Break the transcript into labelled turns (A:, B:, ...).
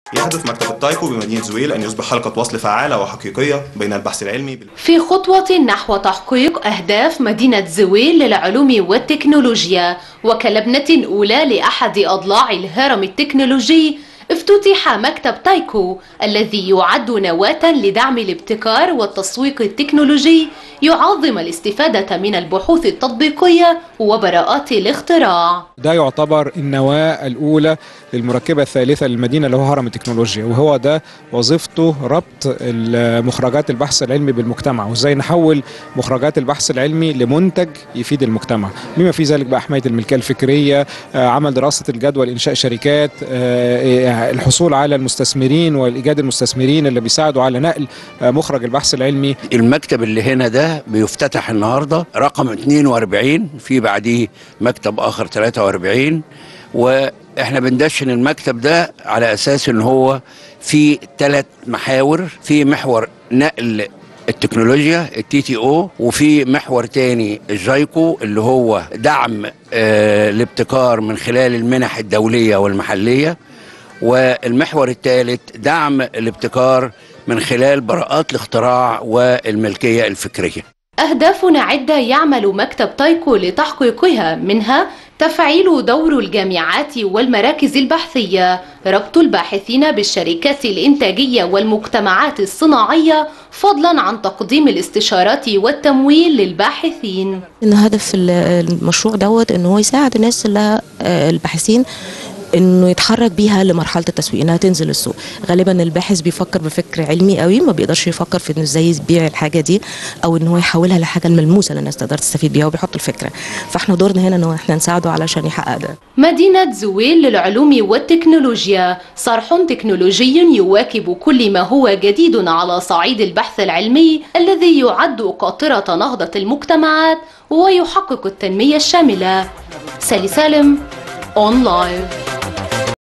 A: يهدف مكتب التايكو بمدينة زويل أن يصبح حلقة وصل فعالة وحقيقية بين البحث العلمي بال...
B: في خطوة نحو تحقيق أهداف مدينة زويل للعلوم والتكنولوجيا وكلبنة أولى لأحد أضلاع الهرم التكنولوجي افتتح مكتب تايكو الذي يعد نواة لدعم الابتكار والتسويق التكنولوجي يعظم الاستفادة من البحوث التطبيقية وبراءات الاختراع
C: ده يعتبر النواة الأولى للمركبة الثالثة للمدينة اللي هو هرم التكنولوجيا وهو ده وظيفته ربط مخرجات البحث العلمي بالمجتمع وازاي نحول مخرجات البحث العلمي لمنتج يفيد المجتمع بما في ذلك بقى حماية الملكية الفكرية عمل دراسة الجدوى لإنشاء شركات الحصول على المستثمرين والإيجاد المستثمرين اللي بيساعدوا على نقل مخرج البحث العلمي
D: المكتب اللي هنا ده بيفتتح النهارده رقم 42 في بعديه مكتب اخر 43 واحنا بندشن المكتب ده على اساس ان هو في ثلاث محاور في محور نقل التكنولوجيا التي تي او وفي محور تاني الجايكو اللي هو دعم آه الابتكار من خلال المنح الدوليه والمحليه والمحور الثالث دعم الابتكار من خلال براءات الاختراع والملكيه الفكريه.
B: أهداف عدة يعمل مكتب تايكو لتحقيقها منها تفعيل دور الجامعات والمراكز البحثية ربط الباحثين بالشركات الإنتاجية والمجتمعات الصناعية فضلا عن تقديم الاستشارات والتمويل للباحثين
E: إن هدف المشروع دوت إن هو يساعد الناس اللي الباحثين انه يتحرك بيها لمرحله التسويق انها تنزل السوق غالبا الباحث بيفكر بفكر علمي قوي ما بيقدرش يفكر في انه ازاي يبيع الحاجه دي او ان هو يحولها لحاجه ملموسه للناس تقدر تستفيد بيها وبيحط الفكره فاحنا دورنا هنا ان احنا نساعده علشان يحقق ده
B: مدينه زويل للعلوم والتكنولوجيا صرح تكنولوجي يواكب كل ما هو جديد على صعيد البحث العلمي الذي يعد قاطره نهضه المجتمعات ويحقق التنميه الشامله سالي سالم اون لايف